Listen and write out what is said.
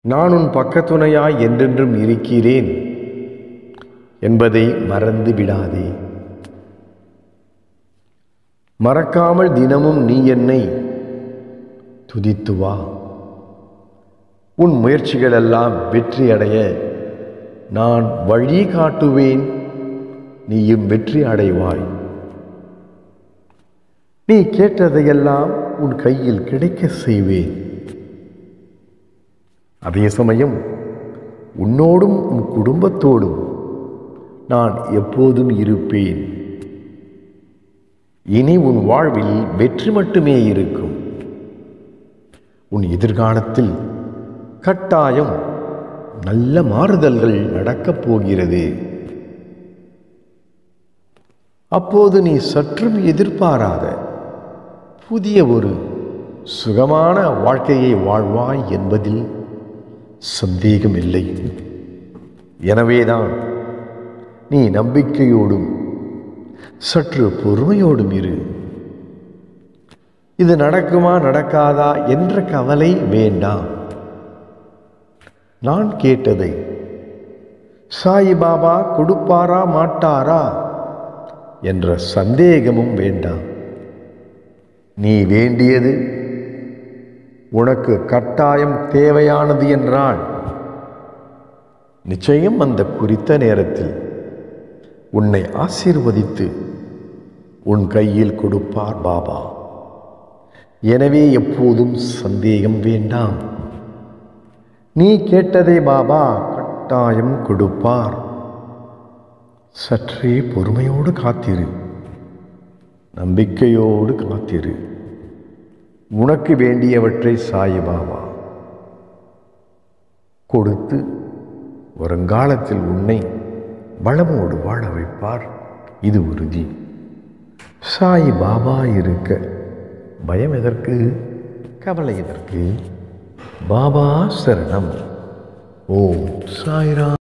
நான் உன் பக்கத்துணையாய் என்றென்றும் இருக்கிறேன் என்பதை மறந்து விடாதே மறக்காமல் தினமும் நீ என்னை துதித்து வா உன் முயற்சிகளெல்லாம் வெற்றி அடைய நான் வழி காட்டுவேன் நீயும் வெற்றி அடைவாய் நீ கேட்டதையெல்லாம் உன் கையில் கிடைக்க செய்வேன் அதே சமயம் உன்னோடும் உன் குடும்பத்தோடும் நான் எப்போதும் இருப்பேன் இனி உன் வாழ்வில் வெற்றி மட்டுமே இருக்கும் உன் எதிர்காலத்தில் கட்டாயம் நல்ல மாறுதல்கள் நடக்கப் போகிறது அப்போது நீ சற்றும் எதிர்பாராத புதிய ஒரு சுகமான வாழ்க்கையை வாழ்வாய் என்பதில் சந்தேகமில்லை எனவேதான் நீ நம்பிக்கையோடும் சற்று பொறுமையோடும் இரு இது நடக்குமா நடக்காதா என்ற கவலை வேண்டாம் நான் கேட்டதை சாயிபாபா கொடுப்பாரா மாட்டாரா என்ற சந்தேகமும் வேண்டாம் நீ வேண்டியது உனக்கு கட்டாயம் தேவையானது என்றால் நிச்சயம் அந்த குறித்த நேரத்தில் உன்னை ஆசீர்வதித்து உன் கையில் கொடுப்பார் பாபா எனவே எப்போதும் சந்தேகம் வேண்டாம் நீ கேட்டதை பாபா கட்டாயம் கொடுப்பார் சற்றே பொறுமையோடு காத்திரு நம்பிக்கையோடு காத்திரு உனக்கு வேண்டியவற்றை சாய் பாபா கொடுத்து வருங்காலத்தில் உன்னை வளமோடு வாழ வைப்பார் இது உறுதி சாய் பாபா இருக்க பயம் எதற்கு கவலை எதற்கு பாபா சரணம் ஓம் சாய்ராம்